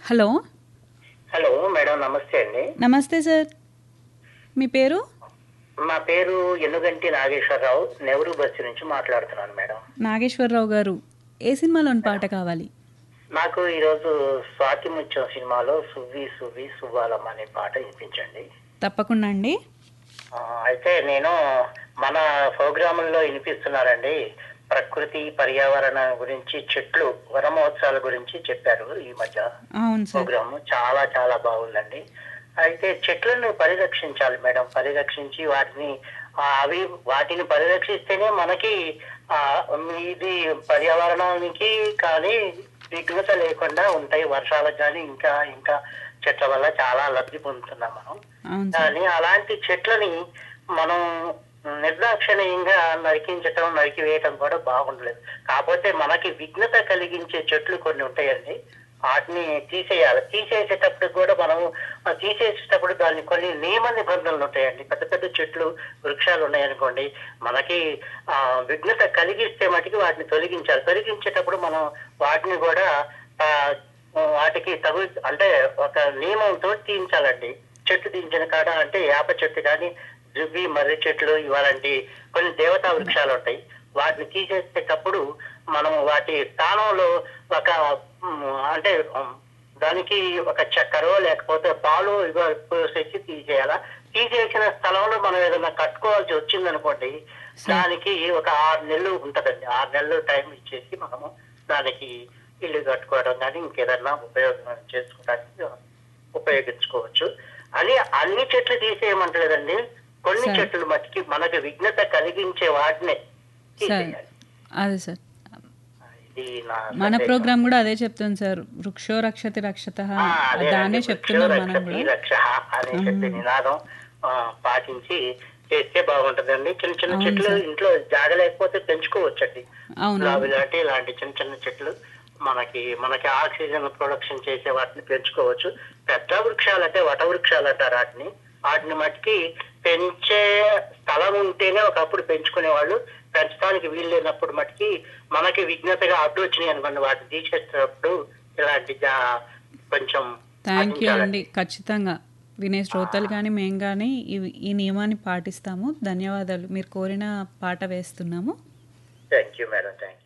Hello hello madam నమస్తే అండి నమస్తే సార్ మీ పేరు మా పేరు ఎన్నుగంటి నాగేశ్వరరావు నెహ్రూ బస్సు నుంచి మాట్లాడుతున్నాను మేడం నాగేశ్వరరావు గారు ఏ సినిమాలోని పాట కావాలి నాకు ఈరోజు స్వాతి ముత్యం సినిమాలో సువ్వి సువ్వి సువ్వాలమ్మ అనే పాట వినిపించండి తప్పకుండా అండి ఆ, అయితే నేను మన ప్రోగ్రాముల్లో వినిపిస్తున్నారండి ప్రకృతి పర్యావరణం గురించి చెట్లు వన మహోత్సవాల గురించి చెప్పారు ఈ మధ్య అవును సార్ ప్రోగ్రామ్ చాలా చాలా బాగుందండి అయితే చెట్లను పరిరక్షించాలి మేడం పరిరక్షించి వాటిని ఆ, అవి వాటిని పరిరక్షిస్తేనే మనకి ఆ, ఇది పర్యావరణానికి కానీ విఘ్నత లేకుండా ఉంటాయి వర్షాలకు కానీ ఇంకా ఇంకా చెట్ల వల్ల చాలా లబ్ధి పొందుతున్నాం మనం అవును సార్ కానీ అలాంటి చెట్లని మనం నిర్దాక్షిణ్యంగా నరికించటం నరికివేయటం కూడా బాగుండలేదు కాకపోతే మనకి విఘ్నత కలిగించే చెట్లు కొన్ని ఉంటాయండి వాటిని తీసేయాలి తీసేసేటప్పుడు కూడా మనం ఆ తీసేసేటప్పుడు దాన్ని కొన్ని నియమ నిబంధనలు ఉంటాయండి పెద్ద పెద్ద చెట్లు వృక్షాలు ఉన్నాయనుకోండి మనకి ఆ విఘ్నత కలిగిస్తే మటుకు వాటిని తొలగించాలి తొలగించేటప్పుడు మనం వాటిని కూడా ఆ వాటికి తగు అంటే ఒక నియమంతో తీయించాలండి చెట్టు తీయించిన కాడ అంటే వేప చెట్టు కానీ దువ్వి మర్రి చెట్లు ఇవాళంటి కొన్ని దేవతా వృక్షాలు ఉంటాయి వాటిని తీసేసేటప్పుడు మనం వాటి స్థానంలో ఒక ఉమ్, అంటే ఉమ్, దానికి ఒక చక్కెరో లేకపోతే పాలు ఇవో పోసేసి తీసేయాలా తీసేసిన స్థలంలో మనం ఏదైనా కట్టుకోవాల్సి వచ్చిందనుకోండి దానికి ఒక ఆరు నెలలు ఉంటదండి ఆరు నెలలు టైం ఇచ్చేసి మనము దానికి ఇల్లు కట్టుకోవడం కానీ ఇంకేదన్నా ఉపయోగం చేసుకోవడానికి ఉపయోగించుకోవచ్చు అని అన్ని చెట్లు తీసేయమంటలేదండి కొన్ని సరే. చెట్లు మట్టికి మనకు విఘ్నత కలిగించే వాటినే సార్ తీసేయాలి అదే సార్ ఇది నా మన సందేశం. ప్రోగ్రామ్ కూడా అదే చెప్తుంది సార్ వృక్షో రక్షతి రక్షత ఆ, అదే దాన్నే అండి, చెప్తున్నాం వృక్షో మనం రక్షతి కూడా రక్షః అనే చెప్పే నినాదం ఆ, పాటించి చేస్తే బాగుంటుందండి చిన్న చిన్న అవును చెట్లు సార్. ఇంట్లో జాగ లేకపోతే పెంచుకోవచ్చండి అవును గులాబీ లాంటి ఇలాంటి చిన్న చిన్న చెట్లు మనకి మనకి ఆక్సిజన్ ప్రొడక్షన్ చేసే వాటిని పెంచుకోవచ్చు పెద్ద వృక్షాలు అంటే వట వృక్షాలు అంటారు వాటిని వాటిని మట్టికి పెంచే స్థలం ఉంటేనే ఒకప్పుడు పెంచుకునే వాళ్ళు పెంచడానికి వీలు లేనప్పుడు మట్టికి మనకి విఘ్నతగా అడ్డు వచ్చినాయి అనుకోండి వాటిని తీసేటప్పుడు ఇలాంటి జా- కొంచెం థ్యాంక్ యూ పాటించాలండి. అండి ఖచ్చితంగా వినే శ్రోతలు కానీ మేము కానీ ఈ- ఈ నియమాన్ని పాటిస్తాము ధన్యవాదాలు మీరు కోరిన పాట వేస్తున్నాము థ్యాంక్ యూ మేడం థ్యాంక్